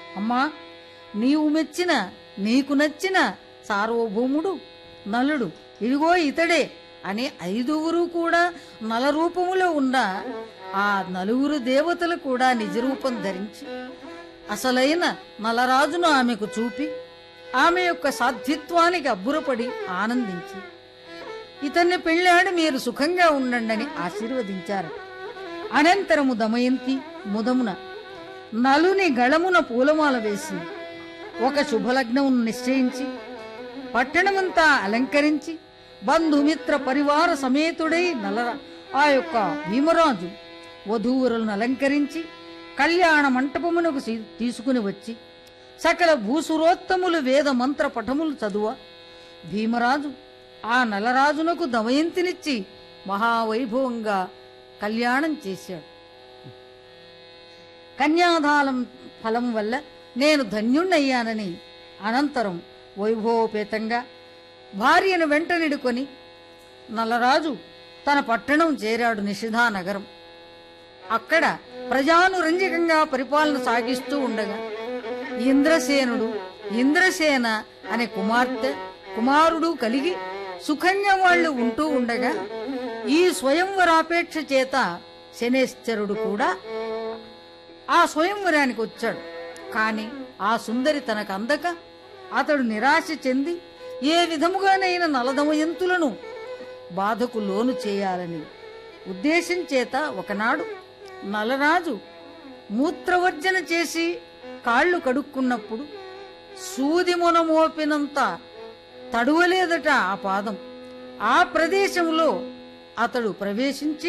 అమ్మా నీవు మెచ్చిన నీకు నచ్చిన సార్వభౌముడు నలుడు ఇదిగో ఇతడే అని ఐదుగురు కూడా నల రూపములో ఉన్న ఆ నలుగురు దేవతలు కూడా నిజరూపం ధరించి అసలైన నలరాజును ఆమెకు చూపి ఆమె యొక్క సాధ్విత్వానికి అబ్బురపడి ఆనందించి ఇతన్ని పెళ్ళాడి మీరు సుఖంగా ఉండండి ఆశీర్వదించారు అనంతరము దమయంతి ముదమున నలుని గళమున పూలమాల వేసి ఒక శుభలగ్నమును నిశ్చయించి పట్టణమంతా అలంకరించి బంధుమిత్ర పరివార సమేతుడై నలర ఆ యొక్క భీమరాజు వధూవరులను అలంకరించి కళ్యాణ మంటపమునకు సీ- తీసుకుని వచ్చి సకల భూసురోత్తములు వేద మంత్ర పఠములు చదువ భీమరాజు ఆ నలరాజునకు దమయంతినిచ్చి మహావైభవంగా కళ్యాణం చేశాడు కన్యాదానం ఫలం వల్ల నేను ధన్యుణ్ణయ్యానని అనంతరం వైభవోపేతంగా భార్యను వెంటనిడుకొని నలరాజు తన పట్టణం చేరాడు నిషిధా నగరం అక్కడ ప్రజానురంజకంగా పరిపాలన సాగిస్తూ ఉండగా ఇంద్రసేనుడు ఇంద్రసేన అనే కుమార్తె కుమారుడు కలిగి సుఖంగా వాళ్ళు ఉంటూ ఉండగా ఈ స్వయంవరాపేక్ష చేత శనేశ్వరుడు కూడా ఆ స్వయంవరానికి వచ్చాడు కాని ఆ సుందరి తనకు అందక అతడు నిరాశ చెంది ఏ విధముగానైనా నలదమయంతులను బాధకు లోను చేయాలని ఉద్దేశం చేత ఒకనాడు నలరాజు మూత్రవర్జన చేసి కాళ్ళు కడుక్కున్నప్పుడు సూది మొన మోపినంత తడువలేదట ఆ పాదం ఆ ప్రదేశంలో అతడు ప్రవేశించి